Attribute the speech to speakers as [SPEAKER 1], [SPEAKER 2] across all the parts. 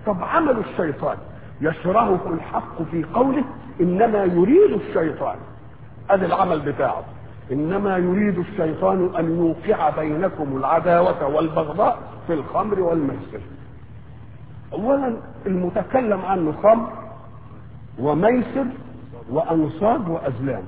[SPEAKER 1] طب عمل الشيطان يشرهه الحق في قوله انما يريد الشيطان ادي العمل بتاعه انما يريد الشيطان ان يوقع بينكم العداوه والبغضاء في الخمر والميسر اولا المتكلم عنه خمر وميسر وانصاب وازلام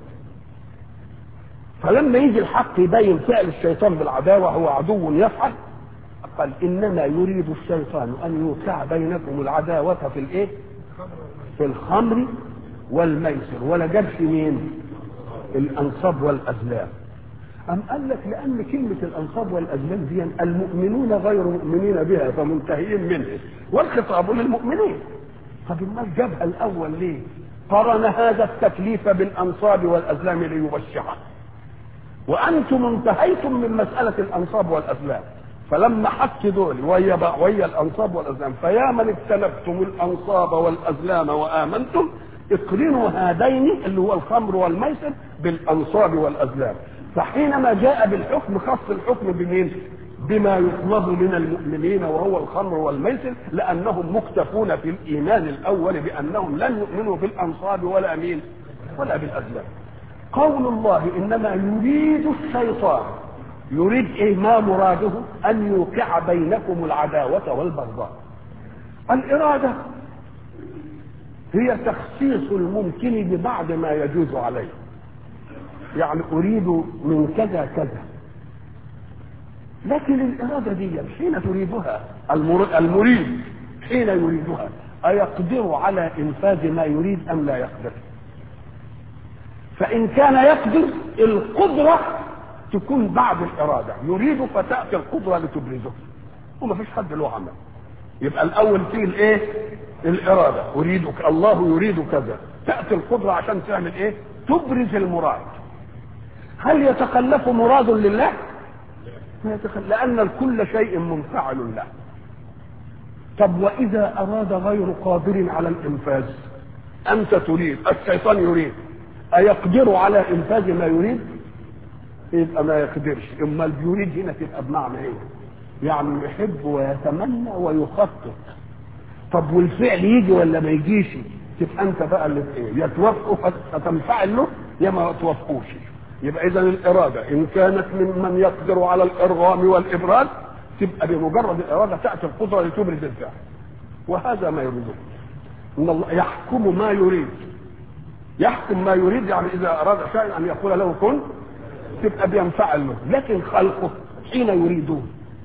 [SPEAKER 1] فلما يجي الحق يبين فعل الشيطان بالعداوه هو عدو يفعل قال انما يريد الشيطان ان يوقع بينكم العداوه في الايه في الخمر والميسر ولا جابش مين الانصاب والازلام أم قال لك لأن كلمة الأنصاب والأزلام دي المؤمنون غير مؤمنين بها فمنتهيين منها والخطاب للمؤمنين طب الناس جابها الأول ليه؟ قرن هذا التكليف بالأنصاب والأزلام ليبشعه وأنتم انتهيتم من مسألة الأنصاب والأزلام فلما حط دول ويا ويا الأنصاب والأزلام فيا من اجتنبتم الأنصاب والأزلام وآمنتم اقرنوا هذين اللي هو الخمر والميسر بالأنصاب والأزلام فحينما جاء بالحكم خص الحكم بمين؟ بما يطلب من المؤمنين وهو الخمر والميسر لانهم مكتفون في الايمان الاول بانهم لن يؤمنوا بالانصاب ولا مين؟ ولا بالازلام. قول الله انما يريد الشيطان يريد ايه ما مراده ان يوقع بينكم العداوه والبغضاء. الاراده هي تخصيص الممكن ببعض ما يجوز عليه. يعني اريد من كذا كذا لكن الاراده دي حين تريدها المريد حين يريدها ايقدر على انفاذ ما يريد ام لا يقدر فان كان يقدر القدره تكون بعد الاراده يريد فتاتي القدره لتبرزه وما فيش حد له عمل يبقى الاول فيه الايه الاراده اريدك الله يريد كذا تاتي القدره عشان تعمل ايه تبرز المراد هل يتخلف مراد لله ما يتخلف لأن كل شيء منفعل له طب وإذا أراد غير قادر على الإنفاذ أنت تريد الشيطان يريد أيقدر على إنفاذ ما يريد يبقى ما يقدرش إما يريد هنا تبقى بمعنى إيه يعني يحب ويتمنى ويخطط طب والفعل يجي ولا ما يجيش تبقى انت بقى اللي ايه يا توافقه فتنفعل له يا ما توافقوش يبقى اذا الاراده ان كانت ممن يقدر على الارغام والابراز تبقى بمجرد الاراده تاتي القدره لتبرز الفعل وهذا ما يريده ان الله يحكم ما يريد يحكم ما يريد يعني اذا اراد شيئا ان يقول له كن تبقى بينفعل له لكن خلقه حين يريدون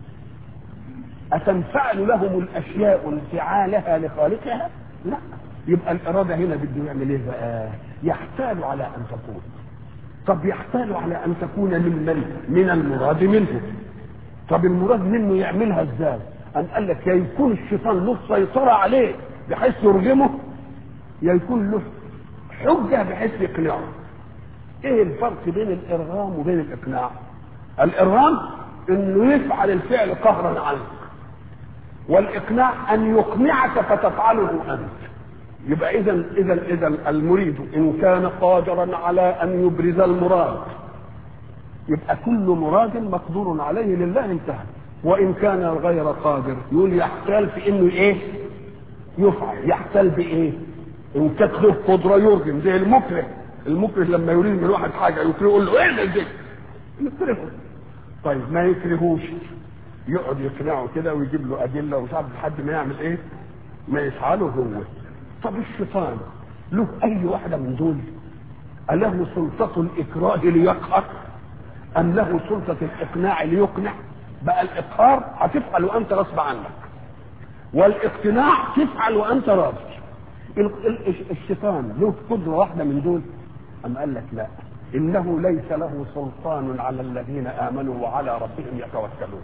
[SPEAKER 1] أتنفعل لهم الأشياء انفعالها لخالقها؟ لا يبقى الإرادة هنا بده يعمل إيه بقى؟ يحتال على أن تكون طب يحتال على ان تكون ممن من المراد منه طب المراد منه يعملها ازاي ان قال لك يا يكون الشيطان له سيطره عليه بحيث يرجمه يا يكون له حجه بحيث يقنعه ايه الفرق بين الارغام وبين الاقناع الارغام انه يفعل الفعل قهرا عنك والاقناع ان يقنعك فتفعله انت يبقى اذا اذا اذا المريد ان كان قادرا على ان يبرز المراد يبقى كل مراد مقدور عليه لله انتهى وان كان غير قادر يقول يحتال في انه ايه يفعل يحتال بايه ان كانت له قدره يرجم زي المكره المكره لما يريد من واحد حاجه يكره يقول له ايه ده يكرهه طيب ما يكرهوش يقعد يقنعه كده ويجيب له ادله ومش عارف لحد ما يعمل ايه ما يفعله هو طب الشيطان له اي واحده من دول اله سلطه الاكراه ليقهر ام له سلطه الاقناع ليقنع بقى الاقهار هتفعل وانت غصب عنك والاقتناع تفعل وانت راضي الشيطان له قدره واحده من دول ام قال لك لا انه ليس له سلطان على الذين امنوا وعلى ربهم يتوكلون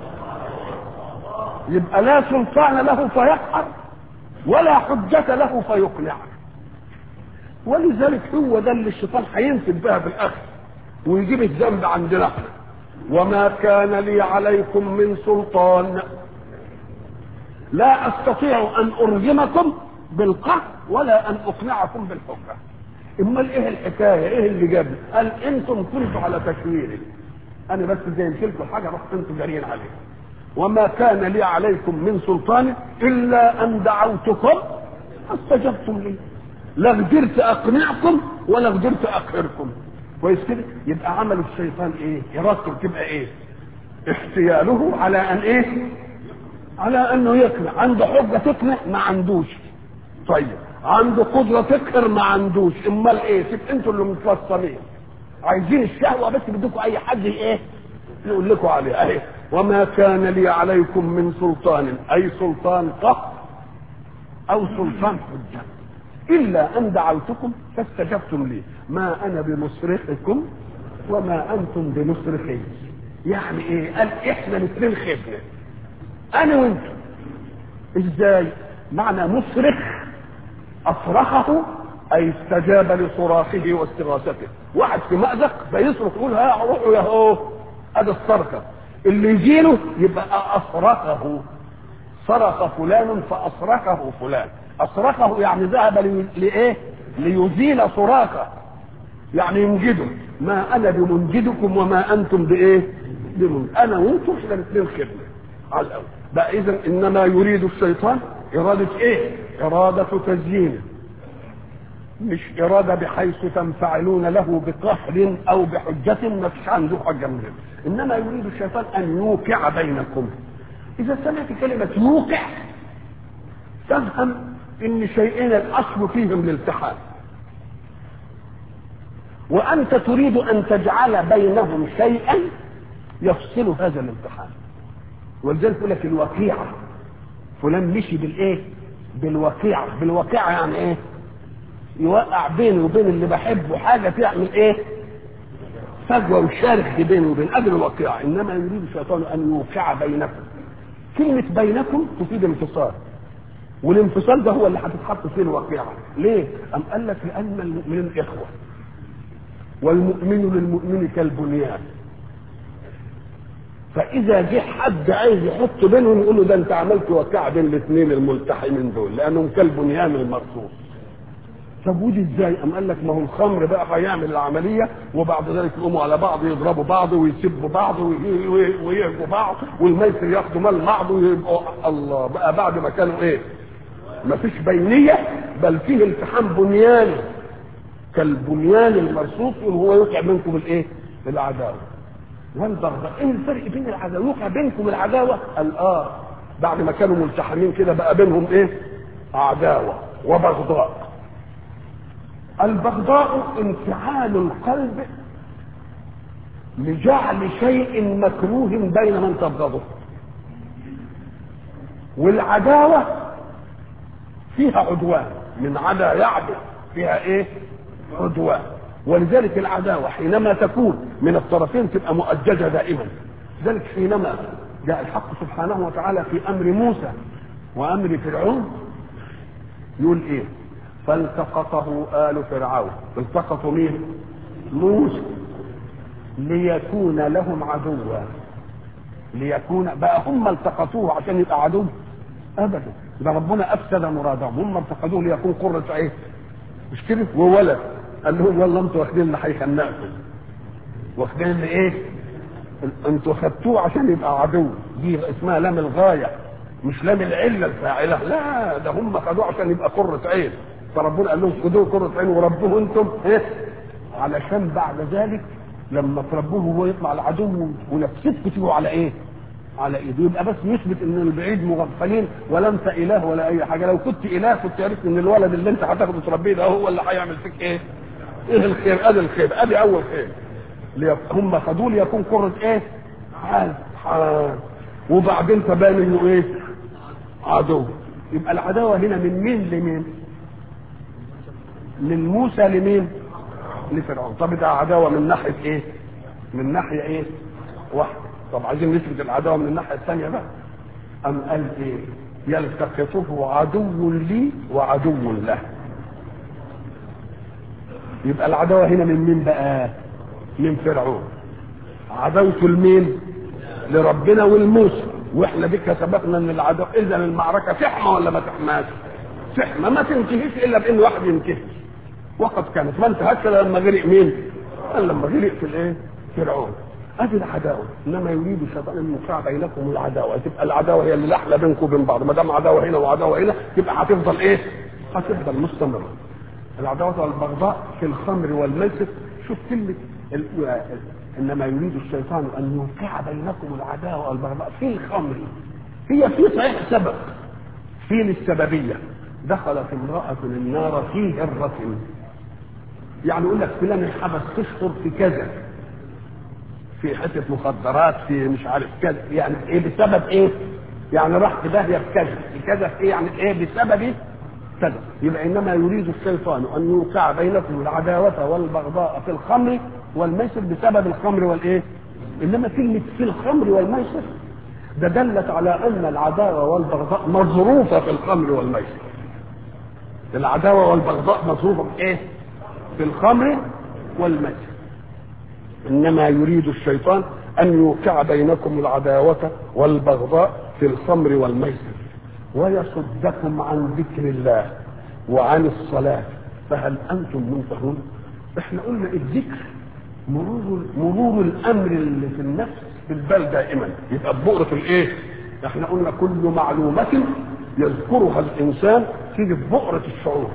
[SPEAKER 1] يبقى لا سلطان له فيقهر ولا حجة له فيقنع ولذلك هو ده اللي الشيطان هينسب بها في الاخر ويجيب الذنب عندنا وما كان لي عليكم من سلطان لا استطيع ان ارجمكم بالقهر ولا ان اقنعكم بالحجه امال ايه الحكايه ايه اللي جاب قال انتم كنتوا على تشويري انا بس زي لكم حاجه رحت انتم جاريين عليها وما كان لي عليكم من سلطان الا ان دعوتكم فاستجبتم لي لا قدرت اقنعكم ولا قدرت اقهركم كويس كده يبقى عمل الشيطان ايه ارادته تبقى ايه احتياله على ان ايه على انه يقنع عنده حجه تقنع ما عندوش طيب عنده قدره تقهر ما عندوش امال ايه سيب انتوا اللي متفصلين عايزين الشهوه بس بدكم اي حد ايه يقول لكم عليها اهي وما كان لي عليكم من سلطان اي سلطان قهر او سلطان حجه الا ان دعوتكم فاستجبتم لي ما انا بمصرخكم وما انتم بمصرخي يعني ايه قال احنا الاثنين خفنا انا وانتم ازاي معنى مصرخ اصرخه اي استجاب لصراخه واستغاثته واحد في مأزق فيصرخ يقول ها روحوا يا هو ادي الصرخه اللي يجيله يبقى اصرخه صرخ فلان فاصرخه فلان اصرخه يعني ذهب لي- لايه ليزيل صراخه يعني ينجده ما انا بمنجدكم وما انتم بايه بمن انا وانتم احنا الاثنين خدمه على الاول بقى اذا انما يريد الشيطان اراده ايه اراده تزيينه مش إرادة بحيث تنفعلون له بقهر أو بحجة ما فيش عنده حجة من هنا. إنما يريد الشيطان أن يوقع بينكم إذا سمعت كلمة يوقع تفهم إن شيئين الأصل فيهم الالتحام وأنت تريد أن تجعل بينهم شيئا يفصل هذا الالتحام ولذلك يقول لك الوقيعة فلان مشي بالإيه؟ بالوقيعة بالوقيعة يعني إيه؟ يوقع بيني وبين اللي بحبه حاجه تعمل ايه؟ فجوه وشرخ بيني وبين قبل الواقعه انما يريد الشيطان ان يوقع بينكم كلمه بينكم تفيد انفصال والانفصال ده هو اللي هتتحط فيه الواقعه ليه؟ أم قال لك لان المؤمنين اخوه والمؤمن للمؤمن كالبنيان فاذا جه حد عايز يحط بينهم يقول له ده انت عملت وقعه بين الاثنين الملتحمين دول لانهم كالبنيان المرصوص طب ودي ازاي؟ قام قال لك ما هو الخمر بقى هيعمل العمليه وبعد ذلك يقوموا على بعض يضربوا بعض ويسبوا بعض وي- وي- ويهجوا بعض والميسر ياخدوا مال بعض ويبقوا الله بقى بعد ما كانوا ايه؟ ما فيش بينيه بل فيه التحام بنياني كالبنيان المرصوص وهو يوقع بينكم الايه؟ العداوه والبغضاء ايه الفرق بين العداوه؟ يوقع بينكم العداوه؟ قال اه بعد ما كانوا ملتحمين كده بقى بينهم ايه؟ عداوه وبغضاء البغضاء انفعال القلب لجعل شيء مكروه بين من تبغضه والعداوة فيها عدوان من عدا يعدو فيها ايه عدوان ولذلك العداوة حينما تكون من الطرفين تبقى مؤججة دائما ذلك حينما جاء الحق سبحانه وتعالى في امر موسى وامر فرعون يقول ايه فالتقطه آل فرعون التقطوا مين موسى ليكون لهم عدوا ليكون بقى هم التقطوه عشان يبقى عدو ابدا ده ربنا افسد مرادهم هم التقطوه ليكون قرة عين مش كده وولد قال لهم يلا انتوا واخدين اللي هيخنقكم واخدين اللي ايه انتوا خدتوه عشان يبقى عدو دي اسمها لام الغايه مش لام العله الفاعله لا ده هم خدوه عشان يبقى قرة عين فربنا قال لهم خدوه قرة عين وربوه انتم ايه علشان بعد ذلك لما تربوه هو يطلع العدو ونفسكم تيجوا على ايه؟ على ايده يبقى بس يثبت ان البعيد مغفلين ولا انت اله ولا اي حاجه لو كنت اله كنت عرفت ان الولد اللي انت هتاخده تربيه ده هو اللي هيعمل فيك ايه؟ ايه الخير؟ ادي الخير ادي اول خير ليك- هم خدوه ليكون قرة ايه؟ حال حال وبعدين تبان انه ايه؟ عدو يبقى العداوه هنا من مين لمين؟ من موسى لمين؟ لفرعون طب ده عداوه من ناحيه ايه؟ من ناحيه ايه؟ واحده طب عايزين نثبت العداوه من الناحيه الثانيه بقى ام قال ايه؟ يلتقطه عدو لي وعدو له يبقى العداوه هنا من مين بقى؟ من فرعون عداوته لمين؟ لربنا والموسى واحنا بك سبقنا ان العداوه اذا المعركه تحمى ولا ما تحماش؟ تحمى ما تنتهيش الا بان واحد ينتهي وقد كانت ما انتهتش إلا لما غرق مين؟ قال لما غرق في الايه؟ فرعون ادي العداوه انما يريد الشيطان ان يوقع بينكم العداوه تبقى العداوه هي اللي احلى بينكم وبين بعض ما دام عداوه هنا وعداوه هنا تبقى هتفضل ايه؟ هتفضل مستمره العداوه والبغضاء في الخمر والميسر شوف كلمه ال- انما يريد الشيطان ان يوقع بينكم العداوه والبغضاء في الخمر هي في صحيح سبب في للسببيه دخلت امراه النار في هره يعني يقول لك فلان انحبس تشهر في كذا في حته مخدرات في مش عارف كذا يعني ايه بسبب ايه؟ يعني راح في داهيه في كذا في كذا في ايه يعني ايه بسبب كذا يبقى انما يريد الشيطان ان يوقع بينكم العداوه والبغضاء في الخمر والميسر بسبب الخمر والايه؟ انما كلمه في الخمر والميسر ده دلت على ان العداوه والبغضاء مظروفه في الخمر والميسر العداوه والبغضاء مظروفه في ايه؟ في الخمر والميسر انما يريد الشيطان ان يوقع بينكم العداوه والبغضاء في الخمر والميسر ويصدكم عن ذكر الله وعن الصلاه فهل انتم منتهون احنا قلنا الذكر مرور مرور الامر اللي في النفس بالبال دائما يبقى ببؤره الايه احنا قلنا كل معلومه يذكرها الانسان تيجي ببؤره الشعور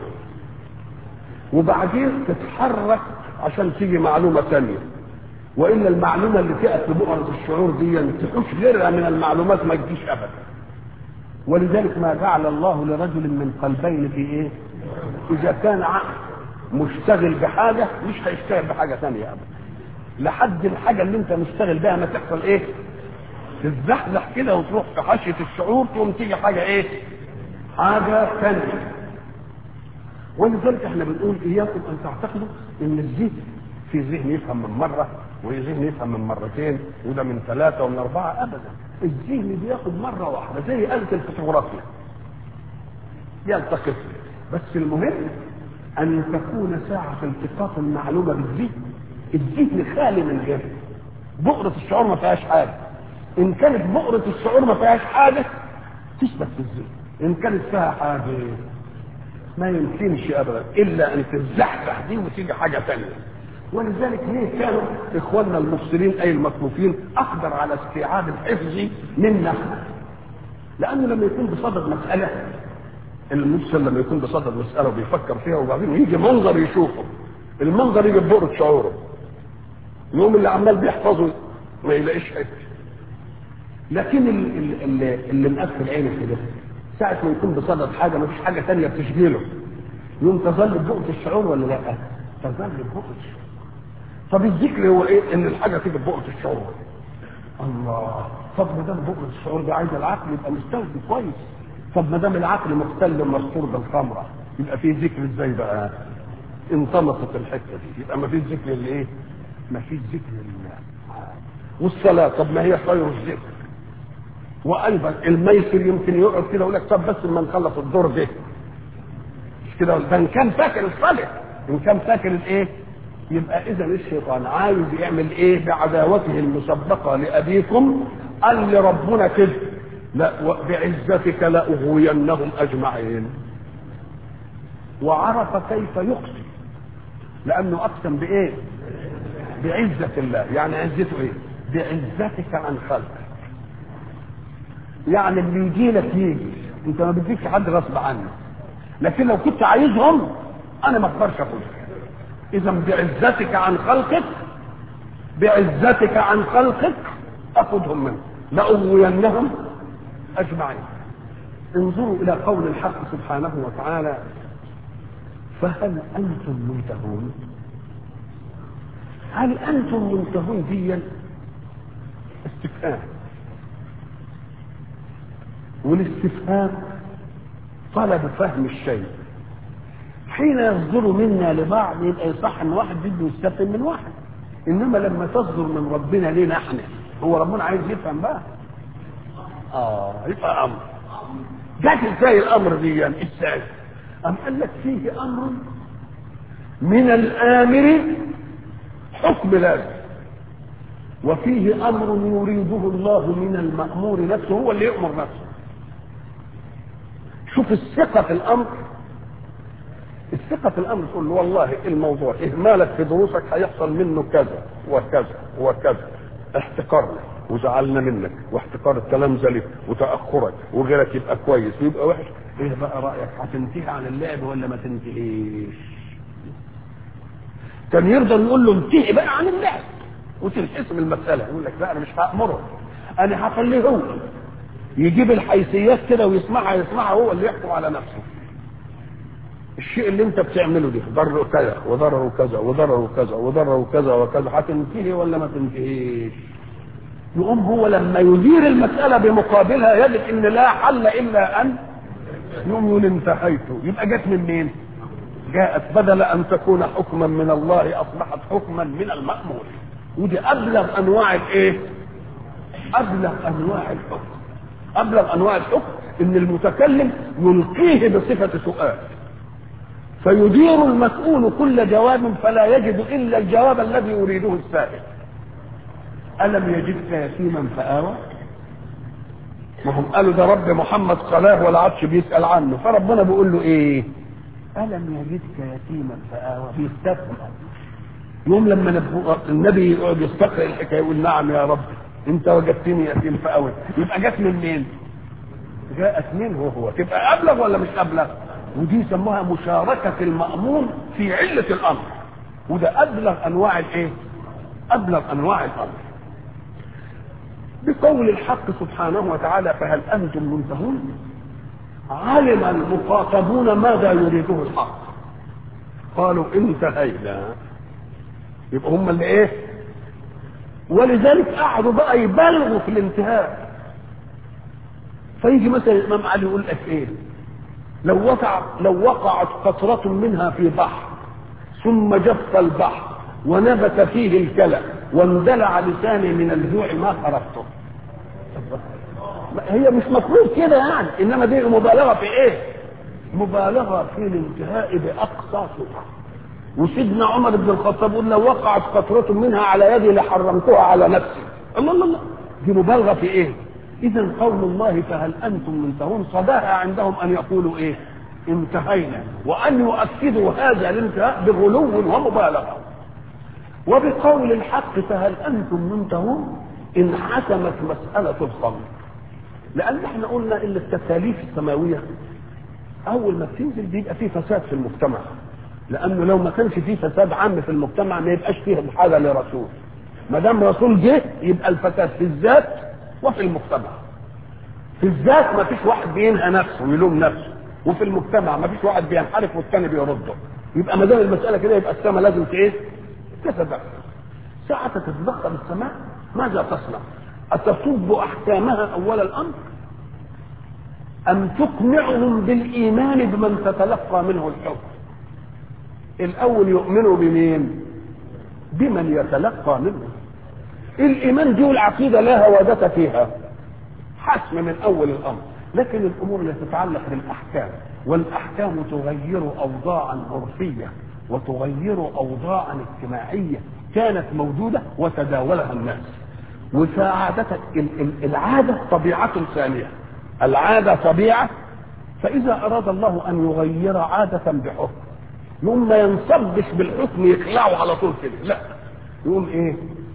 [SPEAKER 1] وبعدين تتحرك عشان تيجي معلومه ثانيه والا المعلومه اللي تاتي بؤره الشعور دي تحوش غيرها من المعلومات ما تجيش ابدا ولذلك ما جعل الله لرجل من قلبين في ايه اذا كان عقل مشتغل بحاجه مش هيشتغل بحاجه ثانيه ابدا لحد الحاجه اللي انت مشتغل بها ما تحصل ايه تتزحزح كده وتروح في حاشيه الشعور تقوم تيجي حاجه ايه حاجه ثانيه ولذلك احنا بنقول اياكم ان تعتقدوا ان الذهن في ذهن يفهم من مره وذهن يفهم من مرتين وده من ثلاثه ومن اربعه ابدا الذهن بياخد مره واحده زي آلة الفوتوغرافيا يلتقط بس المهم ان تكون ساعه التقاط المعلومه بالذهن الذهن خالي من غيره بؤرة الشعور ما فيهاش حاجه ان كانت بؤرة الشعور ما فيهاش حاجه تثبت في الذهن ان كانت فيها حاجه ما يمكنش ابدا الا ان تتزحزح دي وتيجي حاجه ثانيه ولذلك ليه كانوا اخواننا المفسرين اي المكفوفين اقدر على استيعاب الحفظ منا لانه لما يكون بصدد مساله المفسر لما يكون بصدد مساله وبيفكر فيها وبعدين يجي منظر يشوفه المنظر يجي ببؤرة شعوره يوم اللي عمال بيحفظه ما يلاقيش حته لكن اللي, اللي, اللي مقفل عينه كده ساعة ما يكون بصدد حاجة ما فيش حاجة تانية بتشغله يوم تظل ببؤرة الشعور ولا لا؟ تظل ببؤرة الشعور طب الذكر هو ايه؟ ان الحاجة تيجي ببؤرة الشعور الله طب ما دام بؤرة الشعور ده عايز العقل يبقى مستوفي كويس طب ما دام العقل مختل مسطور بالخمرة يبقى فيه ذكر ازاي بقى؟ انطمست الحتة دي يبقى ما فيش ذكر لايه؟ ما فيش ذكر لله والصلاة طب ما هي خير الذكر وايضا الميسر يمكن يقعد كده يقول لك طب بس ما نخلص الدور ده مش كده ده ان كان فاكر الصالح ان كان فاكر الايه يبقى اذا الشيطان عايز يعمل ايه بعداوته المسبقه لابيكم قال لي ربنا كده لا بعزتك لاغوينهم اجمعين وعرف كيف يقسم لانه اقسم بايه بعزه الله يعني عزته ايه بعزتك عن خلقك يعني اللي يجي لك يجي انت ما بتجيش حد غصب عنك لكن لو كنت عايزهم انا ما اقدرش اخدهم اذا بعزتك عن خلقك بعزتك عن خلقك اخذهم منك لاغوينهم اجمعين انظروا الى قول الحق سبحانه وتعالى فهل انتم منتهون هل انتم منتهون ديا استفهام والاستفهام طلب فهم الشيء حين يصدر منا لبعض يبقى يصح ان واحد بده يستفهم من واحد انما لما تصدر من ربنا لينا احنا هو ربنا عايز يفهم بقى اه يبقى امر جات ازاي الامر دي يعني ازاي ام قال لك فيه امر من الامر حكم لازم وفيه امر يريده الله من المامور نفسه هو اللي يامر نفسه شوف الثقة في الأمر الثقة في الأمر تقول له والله الموضوع إهمالك في دروسك هيحصل منه كذا وكذا وكذا احتقارنا وزعلنا منك واحتقار التلامذه لك وتاخرك وغيرك يبقى كويس ويبقى وحش ايه بقى رايك هتنتهي عن اللعب ولا ما تنتهيش كان يرضى يقول له انتهي بقى عن اللعب وتنحسم المساله يقول لك لا انا مش هامره انا هخليه هو يجيب الحيثيات كده ويسمعها يسمعها هو اللي يحكم على نفسه الشيء اللي انت بتعمله ده ضره كذا وضرره كذا وضرره كذا وضرره كذا وكذا هتنتهي ولا ما تنتهيش يقوم هو لما يدير المسألة بمقابلها يجد ان لا حل الا ان يوم يقول انتهيت يبقى جت من مين جاءت بدل ان تكون حكما من الله اصبحت حكما من المأمور ودي ابلغ انواع الايه ابلغ انواع الحكم ابلغ انواع الحكم ان المتكلم يلقيه بصفة سؤال فيدير المسؤول كل جواب فلا يجد الا الجواب الذي يريده السائل الم يجدك يتيما فاوى ما هم قالوا ده رب محمد قلاه ولا عادش بيسال عنه فربنا بيقول له ايه الم يجدك يتيما فاوى بيستفهم يوم لما نبو... النبي يقعد يستقرا الحكايه يقول نعم يا رب انت وجدتني يتيم فاوى يبقى جت من مين جاءت منه هو تبقى ابلغ ولا مش ابلغ ودي يسموها مشاركة المأمور في علة الأمر وده أبلغ أنواع الإيه؟ أبلغ أنواع الأمر بقول الحق سبحانه وتعالى فهل أنتم منتهون؟ علم المخاطبون ماذا يريده الحق قالوا انتهينا يبقى هم اللي ايه ولذلك قعدوا بقى يبالغوا في الانتهاء فيجي مثلا الامام علي يقول لك ايه لو وقع لو وقعت قطرة منها في بحر ثم جف البحر ونبت فيه الكلى واندلع لساني من الجوع ما خرجته هي مش مفروض كده يعني انما دي مبالغه في ايه مبالغه في الانتهاء باقصى سرعه وسيدنا عمر بن الخطاب يقول لو وقعت قطرة منها على يدي لحرمتها على نفسي الله الله الله دي مبالغه في ايه اذا قول الله فهل انتم منتهون صداها عندهم ان يقولوا ايه انتهينا وان يؤكدوا هذا الانتهاء بغلو ومبالغه وبقول الحق فهل انتم منتهون انحسمت مساله الخمر لان احنا قلنا ان التكاليف السماويه اول ما بتنزل بيبقى فيه فساد في المجتمع لانه لو ما كانش فيه فساد عام في المجتمع ما يبقاش فيه حاجه لرسول ما دام رسول جه يبقى الفساد في الذات وفي المجتمع في الذات ما فيش واحد بينهى نفسه ويلوم نفسه وفي المجتمع ما فيش واحد بينحرف والثاني بيرده يبقى ما دام المساله كده يبقى السماء لازم ايه تتدخل ساعة تتدخل السماء ماذا تصنع؟ أتصب أحكامها أول الأمر؟ أم تقنعهم بالإيمان بمن تتلقى منه الحكم؟ الأول يؤمنوا بمين؟ بمن يتلقى منه الإيمان دي والعقيدة لا هوادة فيها حسم من أول الأمر لكن الأمور التي تتعلق بالأحكام والأحكام تغير أوضاعا عرفية وتغير أوضاعا اجتماعية كانت موجودة وتداولها الناس وسعادة العادة طبيعة ثانية العادة طبيعة فإذا أراد الله أن يغير عادة بحكم يقوم ما ينصبش بالحكم يخلعه على طول كده لا يقوم ايه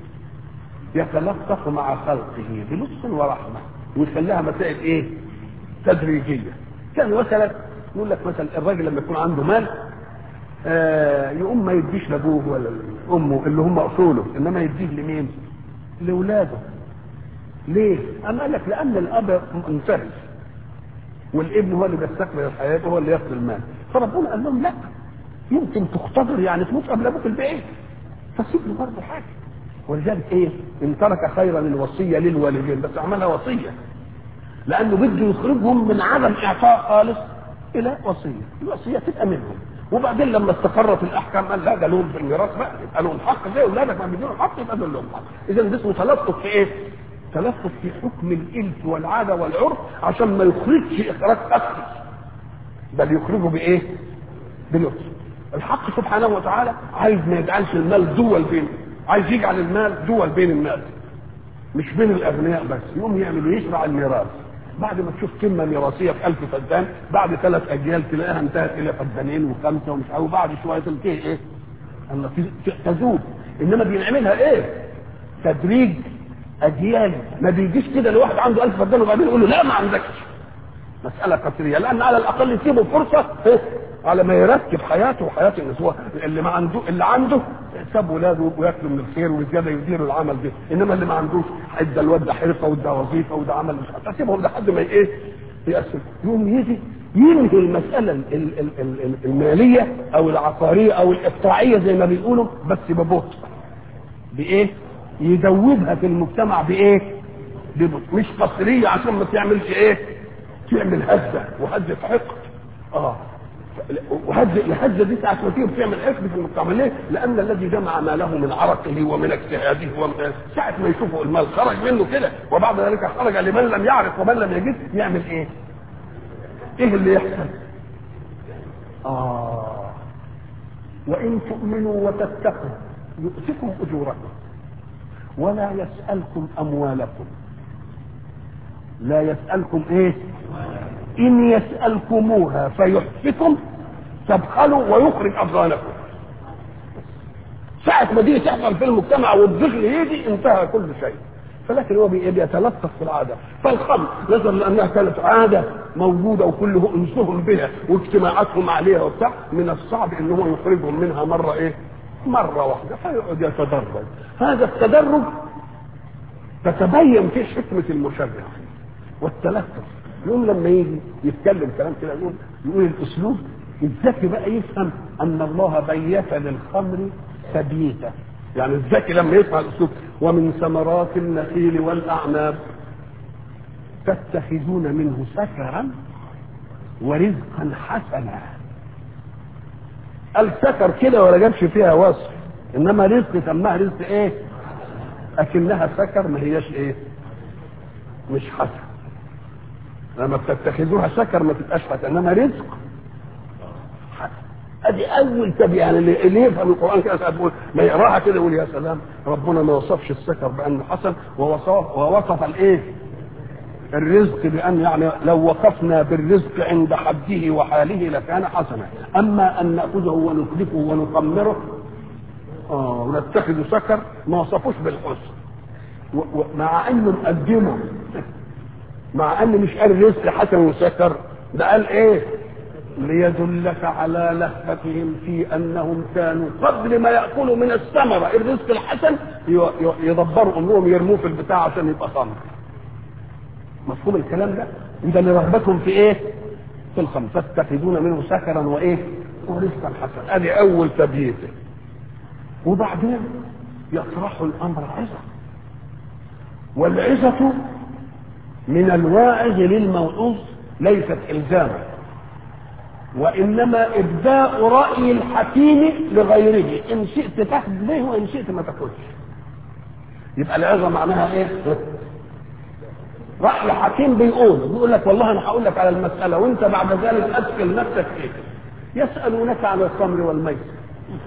[SPEAKER 1] يتلطف مع خلقه بلطف ورحمه ويخليها مسائل ايه تدريجيه كان مثلا يقول لك مثلا الراجل لما يكون عنده مال آه يقوم ما يديش لابوه ولا لامه اللي هم اصوله انما يديه لمين؟ لاولاده ليه؟ أما قال لك لان الاب منفرد والابن هو اللي بيستكمل الحياه هو اللي ياخذ المال فربنا قال لهم لا يمكن تختبر يعني تموت قبل ابوك البعيد فسيب له برضه حاجه ولذلك ايه ان ترك خيرا الوصيه للوالدين بس عملها وصيه لانه بده يخرجهم من عدم اعطاء خالص الى وصيه الوصيه تبقى منهم وبعدين لما استقرت الاحكام قال لا ده لهم في الميراث بقى يبقى لهم حق زي اولادك ما بيديهم حق يبقى دول لهم حق اذا ده اسمه تلطف في ايه؟ تلطف في حكم الالف والعاده والعرف عشان ما يخرجش اخراج اصلي بل يخرجه بايه؟ بلطف الحق سبحانه وتعالى عايز ما يجعلش المال دول بين عايز يجعل المال دول بين الناس مش بين الاغنياء بس يقوم يعمل يشرع الميراث بعد ما تشوف قمه ميراثيه في ألف فدان بعد ثلاث اجيال تلاقيها انتهت الى فدانين وخمسه ومش عارف وبعد شويه تنتهي ايه؟ الله تذوب انما بنعملها ايه؟ تدريج اجيال ما بيجيش كده لواحد عنده 1000 فدان وبعدين يقول له لا ما عندكش مساله قصريه لان على الاقل يسيبه فرصه إيه؟ على ما يرتب حياته وحياه الناس هو اللي ما عنده اللي عنده ساب ولاده وياكلوا من الخير وزياده يديروا العمل ده انما اللي ما عندوش ادى الواد ده حرفه وده وظيفه وده عمل مش عارف اسيبهم لحد ما ايه يقسم يوم يجي ينهي المساله ال- ال- ال- ال- الماليه او العقاريه او الاقطاعيه زي ما بيقولوا بس ببطء بايه؟ يدوبها في المجتمع بايه؟ ببطء مش قصريه عشان ما تعملش ايه؟ تعمل هزه وهزه حقد اه وهزه الهزه دي ساعه ما تيجي بتعمل حقد في المجتمع ليه؟ لان الذي جمع ماله من عرقه ومن اجتهاده ومن ساعه ما يشوفوا المال خرج منه كده وبعد ذلك خرج لمن لم يعرف ومن لم يجد يعمل ايه؟ ايه اللي يحصل؟ اه وان تؤمنوا وتتقوا يؤتكم اجوركم ولا يسالكم اموالكم لا يسالكم ايه ان يسالكموها فيحفكم تبخلوا ويخرج اضغانكم ساعة ما دي تحصل في المجتمع والذكر يجي انتهى كل شيء فلكن هو بي- بيتلطف في العادة فالخمر نظرا لأنها كانت عادة موجودة وكله أنسهم بها واجتماعاتهم عليها وبتاع من الصعب ان هو يخرجهم منها مرة ايه مرة واحدة فيقعد يتدرج هذا التدرج تتبين فيه حكمة المشرع والتلطف يقول لما يجي يتكلم كلام كده يقول يقول الاسلوب الذكي بقى يفهم ان الله بيت للخمر تبييتا يعني الذكي لما يسمع الاسلوب ومن ثمرات النخيل والاعناب تتخذون منه سكرا ورزقا حسنا قال سكر كده ولا جابش فيها وصف انما رزق سماها رزق ايه اكنها سكر ما هياش ايه مش حسن لما بتتخذوها سكر ما تبقاش حسن انما رزق حسن ادي اول تبي يعني اللي اللي يفهم القران كده ساعات بيقول ما يقراها كده يقول يا سلام ربنا ما وصفش السكر بانه حسن ووصف ووصف الايه الرزق بان يعني لو وقفنا بالرزق عند حده وحاله لكان حسنا اما ان ناخذه ونتلفه ونقمره اه ونتخذ سكر ما وصفوش بالحسن و- ومع انه مقدمه مع ان مش قال رزق حسن وسكر ده قال ايه ليدلك على لهفتهم في انهم كانوا قبل ما ياكلوا من الثمره الرزق الحسن ي- ي- يدبروا امرهم يرموه في البتاع عشان يبقى خمر مفهوم الكلام ده ده لرغبتهم في ايه في الخمر تتخذون منه سكرا وايه ورزقا حسنا ادي اول تبييته وبعدين يطرح الامر عظه والعظه من الواعظ للموعوظ ليست الزاما وانما ابداء راي الحكيم لغيره ان شئت تاخذ به وان شئت ما تاخذش يبقى العظه معناها ايه راي حكيم بيقول بيقول لك والله انا هقول لك على المساله وانت بعد ذلك ادخل نفسك فيه يسالونك عن الخمر والميسر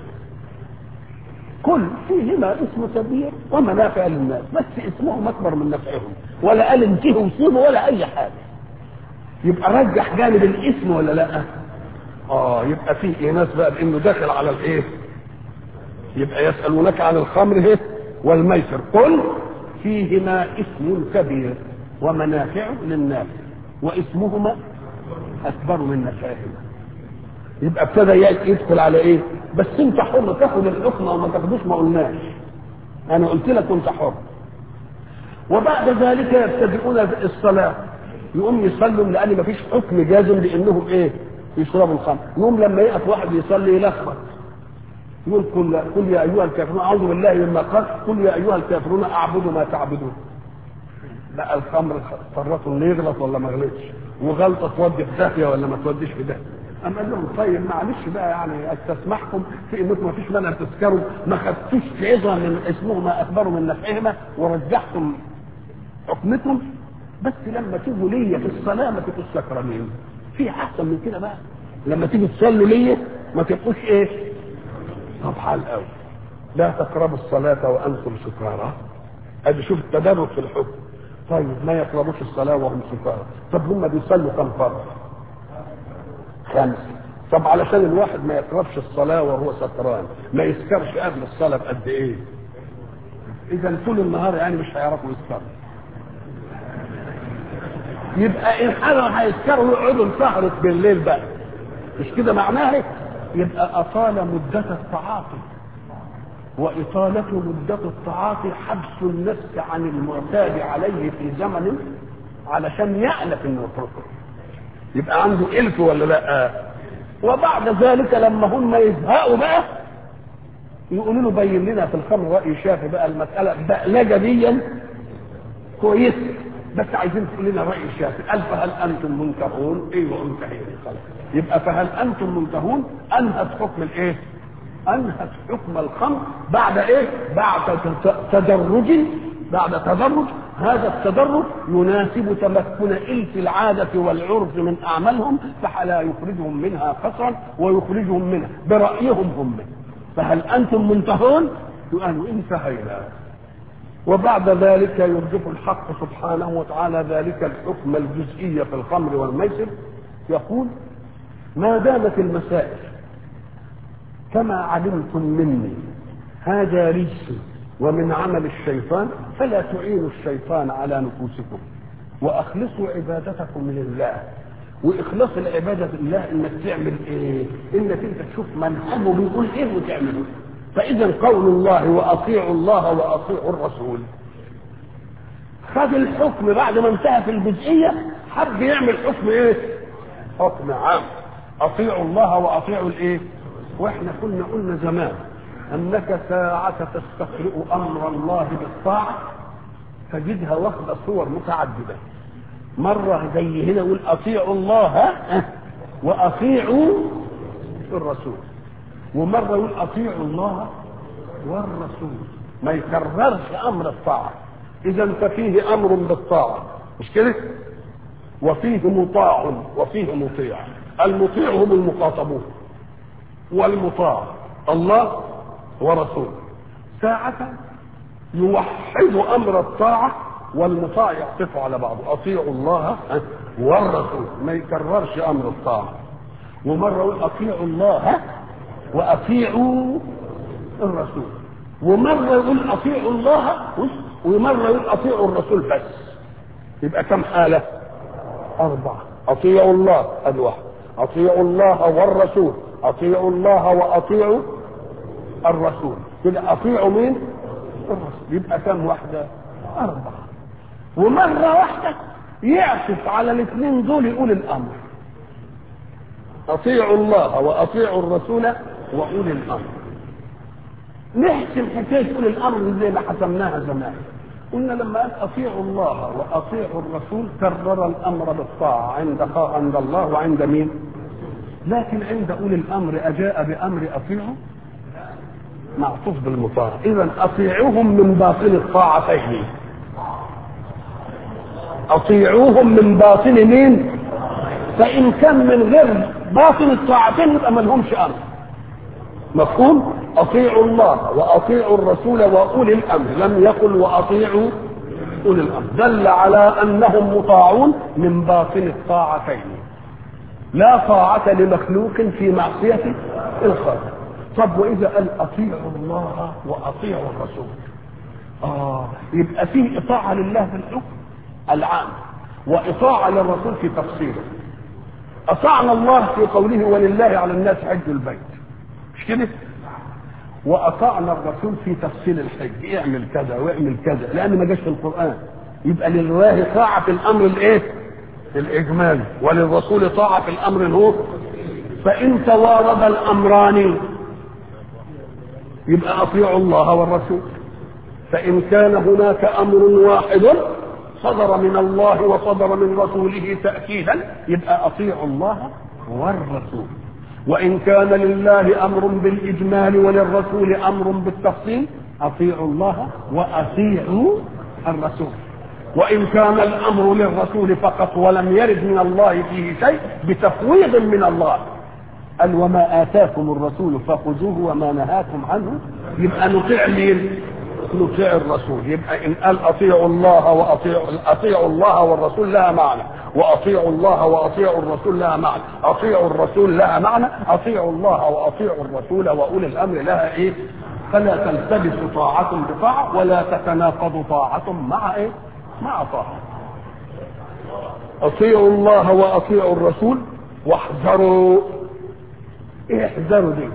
[SPEAKER 1] كل فيهما اسم كبير ومنافع للناس بس اسمهم اكبر من نفعهم ولا قال انتهوا وسيبوا ولا اي حاجه يبقى رجح جانب الاسم ولا لا اه يبقى في ناس بقى بانه داخل على الايه يبقى يسالونك عن الخمر ايه والميسر قل فيهما اسم كبير ومنافع للناس واسمهما اكبر من نفعهما يبقى ابتدى يدخل على ايه بس انت حر تاخد الحكم او ما تاخدوش ما قلناش انا قلت لك كنت حر وبعد ذلك يبتدئون الصلاه يقوم يصلوا لان ما فيش حكم جازم لانهم ايه يشربوا الخمر يقوم لما يقف واحد يصلي يلخبط يقول قل قل يا ايها الكافرون اعوذ بالله مما قال قل يا ايها الكافرون اعبد ما تعبدون لا الخمر اضطرت انه يغلط ولا ما غلطش وغلطه تودي في داهيه ولا ما توديش في داهيه اما قال لهم طيب معلش بقى يعني استسمحكم في انكم ما فيش مانع تسكروا ما خدتوش عظه من اسمهما اكبر من نفعهما ورجحتم حكمكم بس لما تيجوا ليا في الصلاه ما تبقوش سكرانين في احسن من كده بقى لما تيجي تصلوا ليا ما تبقوش ايه طب حال قوي لا تقربوا الصلاه وانتم سكارى ادي شوف التدرج في الحكم طيب ما يقربوش الصلاه وهم سكارى طب هم بيصلوا كم فرض خمسه طب علشان الواحد ما يقربش الصلاه وهو سكران ما يسكرش قبل الصلاه بقد ايه اذا طول النهار يعني مش هيعرفوا يسكروا يبقى ان حاجه هيسكروا يقعدوا السهرة بالليل بقى مش كده معناها يبقى اطال مده التعاطي وإطالة مدة التعاطي حبس النفس عن المعتاد عليه في زمن علشان يألف انه يتركه يبقى عنده إلف ولا لا وبعد ذلك لما هم يزهقوا بقى يقولوا له بين لنا في الخمر رأي شافي بقى المسألة بقلجة دي كويسة بس عايزين تقول لنا رأي شافي قال فهل أنتم منتهون؟ أيوه منتهين خلاص يبقى فهل أنتم منتهون؟ أنهت حكم الإيه؟ انهت حكم الخمر بعد ايه بعد تدرج بعد تدرج هذا التدرج يناسب تمكن الف العاده والعرف من اعمالهم فلا يخرجهم منها قصرا ويخرجهم منها برايهم هم فهل انتم منتهون قالوا انتهينا وبعد ذلك يرجف الحق سبحانه وتعالى ذلك الحكم الجزئي في الخمر والميسر يقول ما دامت المسائل كما علمتم مني هذا رجس ومن عمل الشيطان فلا تعينوا الشيطان على نفوسكم واخلصوا عبادتكم لله واخلاص العباده لله انك تعمل ايه؟ انك انت تشوف منهجه بيقول ايه وتعمله فاذا قول الله واطيعوا الله واطيعوا الرسول خد الحكم بعد ما انتهى في الجزئيه حب يعمل حكم ايه؟ حكم عام اطيعوا الله واطيعوا الايه؟ واحنا كنا قلنا زمان انك ساعة تستقرئ امر الله بالطاعة تجدها واخدة صور متعددة مرة زي هنا يقول اطيعوا الله واطيعوا الرسول ومرة يقول اطيعوا الله والرسول ما يكررش امر الطاعة اذا ففيه امر بالطاعة مش كده وفيه مطاع وفيه مطيع المطيع هم المخاطبون والمطاع الله ورسوله ساعة يوحد أمر الطاعة والمطاع يعطف على بعضه أطيعوا الله والرسول ما يكررش أمر الطاعة ومرة يقول أطيعوا الله وأطيعوا الرسول ومرة يقول أطيعوا الله ومرة يقول أطيعوا الرسول بس يبقى كم حالة؟ أربعة أطيعوا الله أدي واحد أطيعوا الله والرسول اطيعوا الله واطيعوا الرسول كده اطيعوا مين الرسول يبقى كم واحده اربعه ومره واحده يعطف على الاثنين دول يقول الامر اطيعوا الله واطيعوا الرسول واولي الامر نحسم حكايه اولي الامر زي ما حسمناها زمان قلنا لما قال اطيعوا الله واطيعوا الرسول كرر الامر بالطاعه عند عند الله وعند مين؟ لكن عند اولي الامر اجاء بامر اطيعوا معطوف بالمطاع اذا اطيعوهم من باطن الطاعتين اطيعوهم من باطن مين فان كان من غير باطن الطاعتين يبقى ما لهمش امر مفهوم اطيعوا الله واطيعوا الرسول واولي الامر لم يقل واطيعوا اولي الامر دل على انهم مطاعون من باطن الطاعتين لا طاعة لمخلوق في معصية الخالق طب وإذا قال أطيعوا الله وأطيعوا الرسول آه يبقى فيه إطاعة لله في الحكم العام وإطاعة للرسول في تفصيله أطعنا الله في قوله ولله على الناس حج البيت مش كده؟ وأطعنا الرسول في تفصيل الحج اعمل كذا واعمل كذا لأن ما جاش في القرآن يبقى لله طاعة في الأمر الإيه؟ الإجمالي وللرسول طاعة في الأمر هو فإن توارد الأمران يبقى أطيعوا الله والرسول فإن كان هناك أمر واحد صدر من الله وصدر من رسوله تأكيدا يبقى أطيعوا الله والرسول وإن كان لله أمر بالإجمال وللرسول أمر بالتفصيل أطيعوا الله وأطيعوا الرسول وإن كان الأمر للرسول فقط ولم يرد من الله فيه شيء بتفويض من الله قال وما آتاكم الرسول فخذوه وما نهاكم عنه يبقى نطيع مين؟ نطيع الرسول يبقى إن قال أطيعوا الله وأطيعوا أطيعوا الله والرسول لها معنى وأطيعوا الله وأطيعوا الرسول لها معنى أطيعوا الرسول لها معنى أطيعوا الله وأطيعوا الرسول وأولي الأمر لها إيه؟ فلا تلتبس طاعة بطاعة ولا تتناقض طاعة مع ايه؟ مع طاعة. اطيعوا الله واطيعوا الرسول واحذروا ايه احذروا دي؟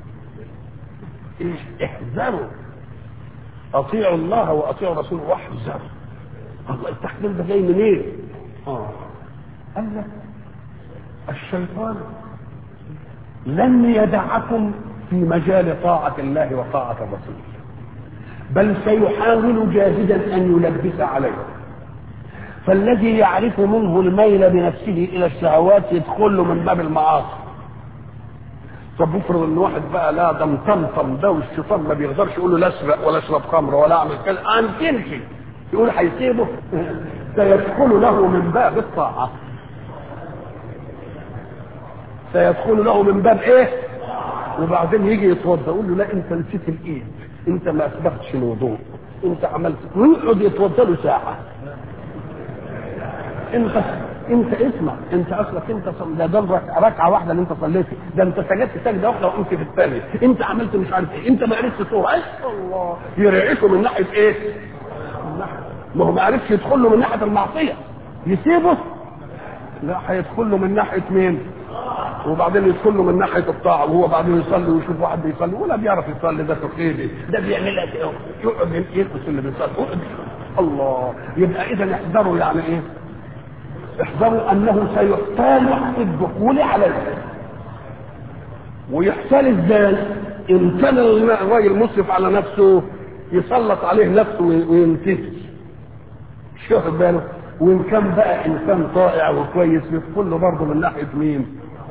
[SPEAKER 1] ايه احذروا اطيعوا الله واطيعوا الرسول واحذروا الله التحذير ده جاي منين؟ إيه؟ اه قال لك الشيطان لن يدعكم في مجال طاعة الله وطاعة الرسول بل سيحاول جاهدا أن يلبس عليه فالذي يعرف منه الميل بنفسه إلى الشهوات يدخل له من باب المعاصي طب افرض ان واحد بقى لا ده مطمطم ده والشيطان ما بيقدرش يقول له لا اسرق ولا اشرب خمر ولا اعمل كذا عن تمشي يقول هيسيبه سيدخل له من باب الطاعه سيدخل له من باب ايه وبعدين يجي يتوضا يقول له لا انت نسيت الايد انت ما اسبغتش الوضوء انت عملت ويقعد يتوضا له ساعه انت انت اسمع انت اصلك انت صل... ده ده ركعه واحده اللي انت صليتها ده انت سجدت سجده واحده وقمت في الثانيه انت عملت مش عارف ايه انت ما عرفتش صوره ايه الله يرعشه من ناحيه ايه؟ من ناحيه ما هو ما عرفش يدخل له من ناحيه المعصيه يسيبه لا هيدخل له من ناحيه مين؟ وبعدين يدخل له من ناحيه الطاعه وهو بعدين يصلي ويشوف واحد بيصلي ولا بيعرف يصلي ده تقليدي ده بيعملها كده يقعد يلبس اللي بيصلي يقعد الله يبقى اذا احذروا يعني ايه؟ احذروا انه سيحتال في الدخول عليه ويحتال ازاي؟ ان كان الراجل مسرف على نفسه يسلط عليه نفسه وينتهي مش واخد باله وان كان بقى انسان طائع وكويس يدخل له برضه من ناحيه مين؟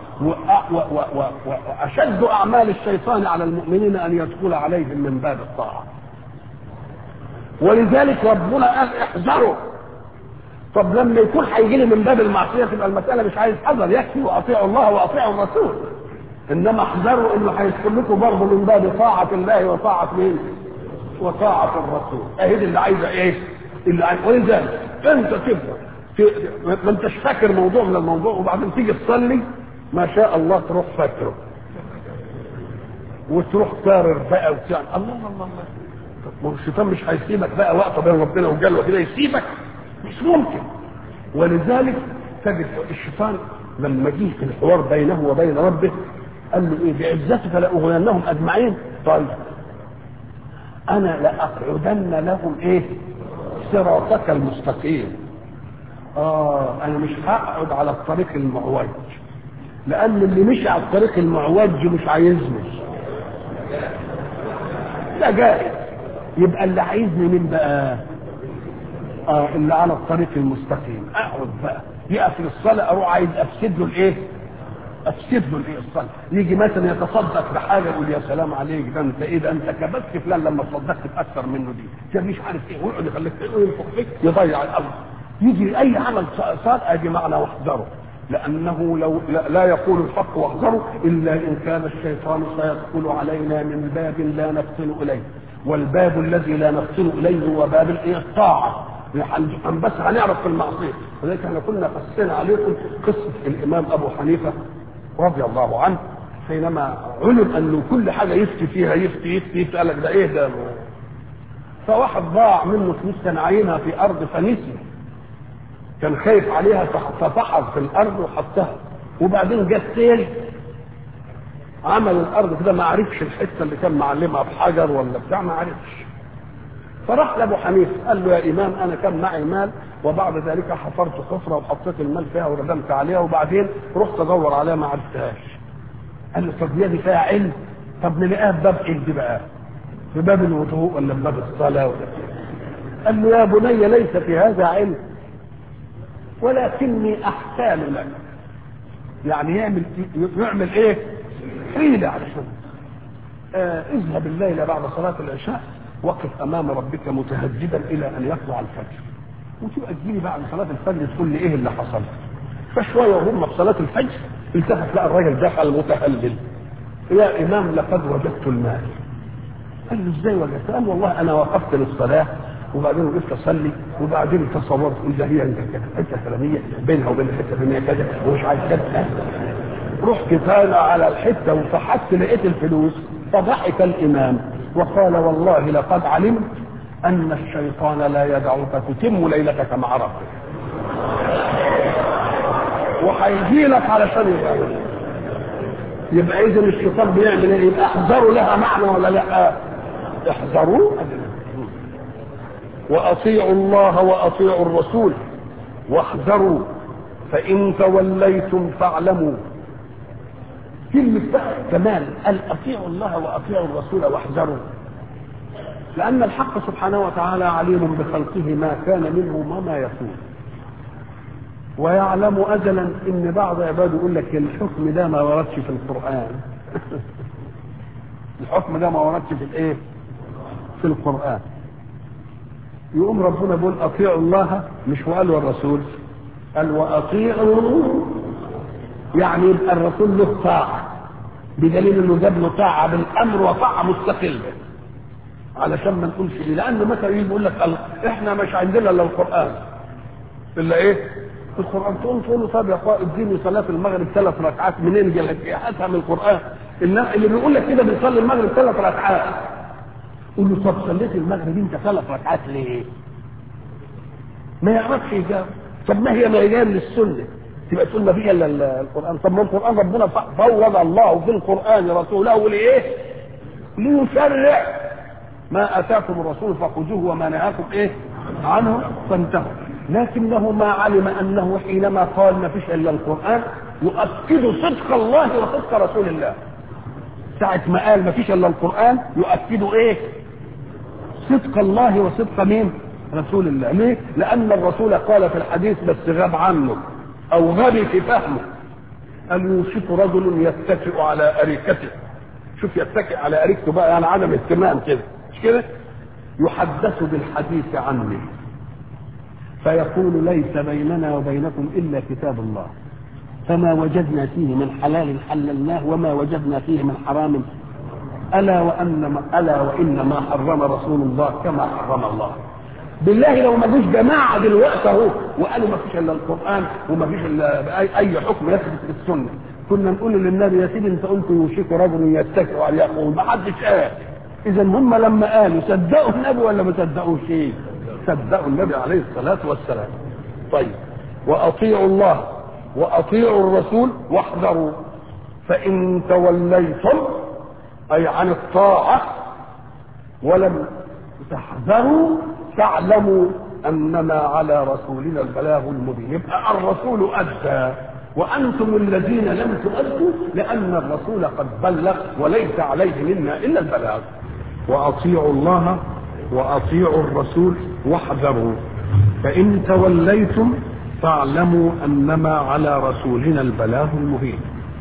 [SPEAKER 1] واشد اعمال الشيطان على المؤمنين ان يدخل عليهم من باب الطاعه ولذلك ربنا قال احذروا طب لما يكون هيجي لي من باب المعصيه تبقى المساله مش عايز حذر يكفي واطيعوا الله واطيعوا الرسول انما احذروا انه هيدخل لكم برضه من باب طاعه الله وطاعه مين؟ وطاعه الرسول اهي دي اللي عايزه ايه؟ اللي عايزه ولذلك انت تبدا ما انتش فاكر موضوع من الموضوع وبعدين تيجي تصلي ما شاء الله تروح فاكره وتروح كارر بقى وتعمل الله الله الله ما هو الشيطان مش هيسيبك بقى وقفه بين ربنا وجل كده يسيبك مش ممكن ولذلك تجد الشيطان لما جه في الحوار بينه وبين ربه قال له ايه بعزتك لاغوينهم اجمعين طيب انا لاقعدن لهم ايه صراطك المستقيم اه انا مش هقعد على الطريق المعوج لان اللي مشي على الطريق المعوج مش عايزني ده جائز يبقى اللي عايزني مين بقى اه اللي على الطريق المستقيم اقعد بقى يقف للصلاه اروح عايز افسد له الايه افسد له الايه الصلاه يجي مثلا يتصدق بحاجه يقول يا سلام عليك ده انت ايه ده انت كبست فلان لما تصدقت باكثر منه دي ده مش عارف ايه ويقعد يخليك ينفخ فيك يضيع الامر يجي اي عمل صار ادي معنى واحذره لانه لو لا, لا يقول الحق واحذروا الا ان كان الشيطان سيدخل علينا من باب لا نفطن اليه والباب الذي لا نفطن اليه هو باب الايه الطاعه بس هنعرف في المعصيه ولذلك احنا كنا قصينا عليكم قصه الامام ابو حنيفه رضي الله عنه حينما علم انه كل حاجه يفتي فيها يفتي يفتي يفتي قال لك ده ايه ده فواحد ضاع منه فلوس كان عاينها في ارض فنسي كان خايف عليها ففحص في الارض وحطها وبعدين جه سيل عمل الارض كده ما عرفش الحته اللي كان معلمها بحجر ولا بتاع ما عرفش فراح لابو حنيفه قال له يا امام انا كان معي مال وبعد ذلك حفرت حفره وحطيت المال فيها وردمت عليها وبعدين رحت ادور عليها ما عرفتهاش قال له طب دي فيها علم طب نلاقيها في باب ايه دي بقى؟ في باب الوضوء ولا في باب الصلاه ولا قال له يا بني ليس في هذا علم ولكني احتال لك يعني يعمل يعمل ايه؟ حيله علشان آه اذهب الليله بعد صلاه العشاء وقف امام ربك متهجدا الى ان يطلع الفجر وتبقى تجيلي بعد صلاه الفجر تقول لي ايه اللي حصل فشويه وهم في صلاه الفجر التفت لقى الراجل دخل متهلل يا امام لقد وجدت المال قال له ازاي وجدت؟ قال والله انا وقفت للصلاه وبعدين وقفت اصلي وبعدين تصورت قلت هي انت كده حته فلانيه بينها وبين الحته الفلانيه كذا ومش عايز كذا رحت تاني على الحته وفحت لقيت الفلوس فضحك الامام وقال والله لقد علمت ان الشيطان لا يدعك تتم ليلتك مع ربك وهيجي لك علشان يبقى يبقى اذا الشيطان بيعمل ايه؟ يبقى احذروا لها معنى ولا لا؟ احذروا واطيعوا الله واطيعوا الرسول واحذروا فان توليتم فاعلموا كلمة بقى كمان قال اطيعوا الله واطيعوا الرسول واحذروا لأن الحق سبحانه وتعالى عليم بخلقه ما كان منه وما يكون ويعلم أزلا إن بعض عباده يقول لك الحكم ده ما وردش في القرآن الحكم ده ما وردش في الإيه؟ في القرآن يقوم ربنا بيقول أطيعوا الله مش وقال والرسول قال وأطيعوا يعني يبقى الرسول له طاعة بدليل انه جاب له طاعة بالأمر وطاعة مستقلة علشان ما نقولش ايه لان مثلا يجي يقول لك الله احنا مش عندنا الا القران الا ايه القران تقول تقول له طب يا اخويا اديني صلاه المغرب ثلاث ركعات منين جالك ايه هاتها من القران اللي بيقول لك كده بيصلي المغرب ثلاث ركعات قول له طب صليت المغرب انت ثلاث ركعات ليه؟ ما يعرفش يجاوب طب ما هي ما هي من السنه تبقى تقول ما فيش الا القران طب ما القران ربنا فوض الله في القران رسوله لايه؟ ليشرع ما اتاكم الرسول فخذوه وما نهاكم ايه عنه فانتهوا لكنه ما علم انه حينما قال ما فيش الا القران يؤكد صدق الله وصدق رسول الله ساعة ما قال ما فيش الا القران يؤكد ايه صدق الله وصدق مين رسول الله ليه لان الرسول قال في الحديث بس غاب عنه او غبي في فهمه قال يوشك رجل يتكئ على اريكته شوف يتكئ على اريكته بقى يعني عدم اهتمام كده مش كده يحدث بالحديث عني فيقول ليس بيننا وبينكم الا كتاب الله فما وجدنا فيه من حلال حللناه وما وجدنا فيه من حرام الا وان الا وان ما حرم رسول الله كما حرم الله بالله لو ما فيش جماعه دلوقتي اهو وقالوا ما فيش الا القران وما فيش الا اي حكم يثبت في السنه كنا نقول للنبي يا سيدي انت قلت يوشك رجل يتكئ على يقول ما حدش قال اذا هم لما قالوا صدقوا النبي ولا ما صدقوش ايه صدقوا النبي عليه الصلاه والسلام طيب واطيعوا الله واطيعوا الرسول واحذروا فان توليتم اي عن الطاعه ولم تحذروا فاعلموا انما على رسولنا البلاغ المبين يبقى الرسول ادى وانتم الذين لم تؤدوا لان الرسول قد بلغ وليس عليه منا الا البلاغ واطيعوا الله واطيعوا الرسول واحذروا فان توليتم فاعلموا انما على رسولنا البلاغ المبين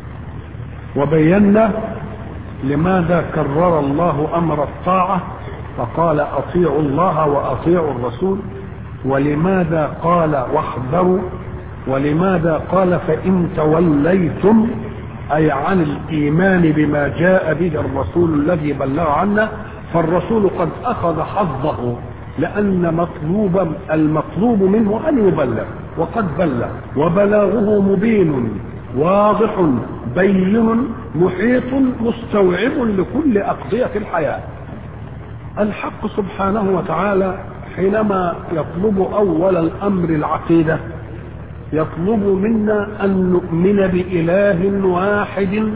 [SPEAKER 1] وبينا لماذا كرر الله امر الطاعه فقال اطيعوا الله واطيعوا الرسول ولماذا قال واحذروا ولماذا قال فان توليتم اي عن الايمان بما جاء به الرسول الذي بلغ عنا فالرسول قد اخذ حظه لان مطلوب المطلوب منه ان يبلغ وقد بلغ وبلاغه مبين واضح بين محيط مستوعب لكل اقضيه الحياه الحق سبحانه وتعالى حينما يطلب اول الامر العقيده يطلب منا ان نؤمن باله واحد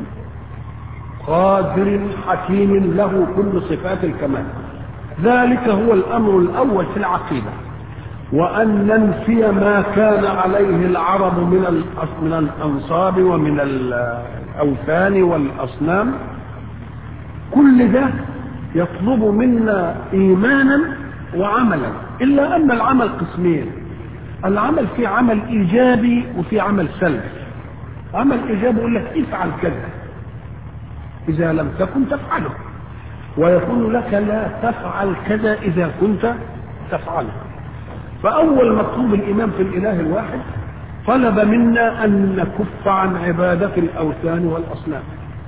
[SPEAKER 1] قادر حكيم له كل صفات الكمال ذلك هو الامر الاول في العقيده وان ننفي ما كان عليه العرب من من الانصاب ومن الاوثان والاصنام كل ده يطلب منا ايمانا وعملا الا ان العمل قسمين العمل في عمل ايجابي وفي عمل سلبي عمل ايجابي يقول لك افعل كذا اذا لم تكن تفعله ويقول لك لا تفعل كذا اذا كنت تفعله فاول مطلوب الايمان في الاله الواحد طلب منا ان نكف عن عباده الاوثان والاصنام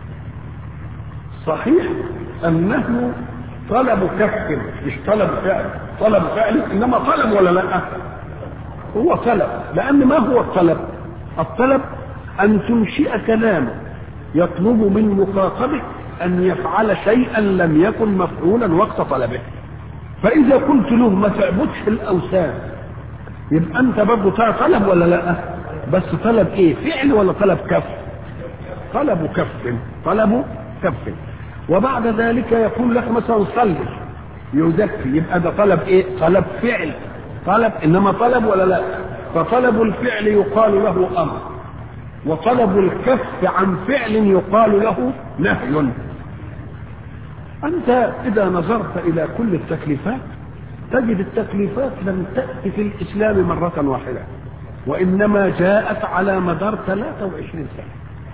[SPEAKER 1] صحيح انه طلب كف مش طلب فعل طلب فعل انما طلب ولا لا هو طلب لان ما هو الطلب الطلب ان تنشئ كلاما يطلب من مخاطبك ان يفعل شيئا لم يكن مفعولا وقت طلبه فاذا قلت له ما تعبدش الاوثان يبقى انت برضه طلب ولا لا بس طلب ايه فعل ولا طلب كف طلب كف طلب كف وبعد ذلك يقول لك مثلا صلي يزكي يبقى ده طلب ايه طلب فعل طلب انما طلب ولا لا فطلب الفعل يقال له امر وطلب الكف عن فعل يقال له نهي انت اذا نظرت الى كل التكليفات تجد التكليفات لم تأتي في الإسلام مرة واحدة وإنما جاءت على مدار 23 سنة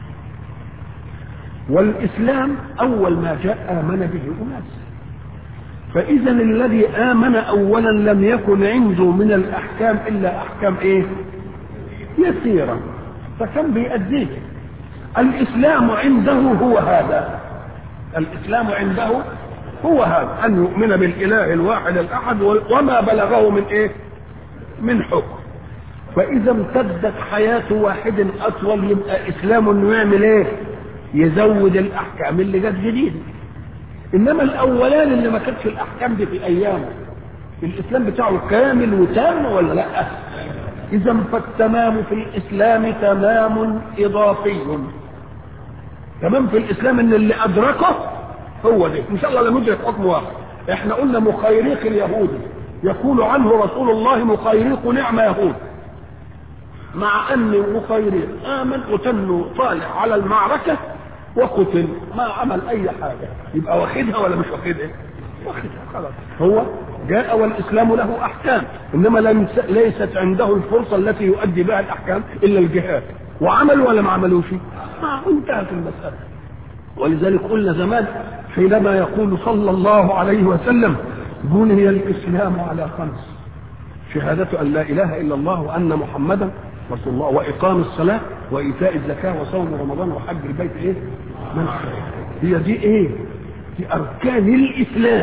[SPEAKER 1] والإسلام أول ما جاء آمن به أناس فإذا الذي آمن أولا لم يكن عنده من الأحكام إلا أحكام إيه؟ يسيرة فكم بيأديه الإسلام عنده هو هذا الإسلام عنده هو هذا أن يؤمن بالإله الواحد الأحد وما بلغه من إيه؟ من حكم فإذا امتدت حياة واحد أطول يبقى إسلام إنه يعمل إيه؟ يزود الأحكام اللي جت جديدة إنما الأولان اللي ما كانتش الأحكام دي في أيامه الإسلام بتاعه كامل وتام ولا لأ؟ إذا فالتمام في الإسلام تمام إضافي تمام في الإسلام إن اللي أدركه هو ده ان شاء الله لا ندرك حكم واحد احنا قلنا مخيريق اليهودي يقول عنه رسول الله مخيريق نعم يهود مع ان مخيريق امن وتنه طالع على المعركه وقتل ما عمل اي حاجه يبقى واخدها ولا مش واخدها؟ واخدها خلاص هو جاء والاسلام له احكام انما لم ليست عنده الفرصه التي يؤدي بها الاحكام الا الجهاد وعمل ولا ما عملوش؟ ما انتهت المساله ولذلك قلنا زمان حينما يقول صلى الله عليه وسلم بني الاسلام على خمس شهادة أن لا إله إلا الله وأن محمدا رسول الله وإقام الصلاة وإيتاء الزكاة وصوم رمضان وحج البيت إيه؟ من هي دي إيه؟ دي أركان الإسلام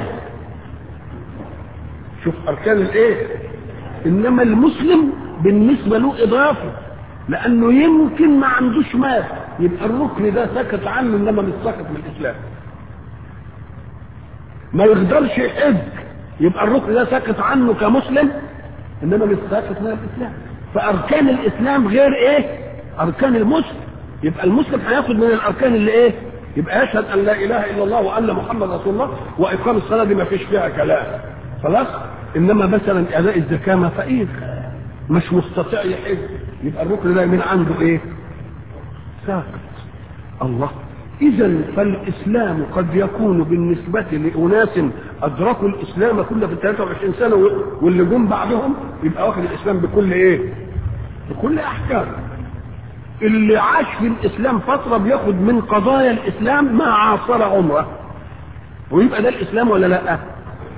[SPEAKER 1] شوف أركان الإيه؟ إنما المسلم بالنسبة له إضافة لأنه يمكن ما عندوش مال يبقى الركن ده سكت عنه إنما مش سكت من الإسلام ما يقدرش يحج يبقى الركن ده سكت عنه كمسلم انما مش ساكت من الاسلام فاركان الاسلام غير ايه اركان المسلم يبقى المسلم هياخد من الاركان اللي ايه يبقى يشهد ان لا اله الا الله وان محمد رسول الله واقام الصلاه دي ما فيش فيها كلام خلاص انما مثلا اداء الزكاه ما فقير مش مستطيع يحج يبقى الركن ده من عنده ايه ساكت الله إذا فالإسلام قد يكون بالنسبة لأناس أدركوا الإسلام كله في 23 سنة واللي جم بعدهم يبقى واخد الإسلام بكل إيه؟ بكل أحكام. اللي عاش في الإسلام فترة بياخد من قضايا الإسلام ما عاصر عمره. ويبقى ده الإسلام ولا لأ؟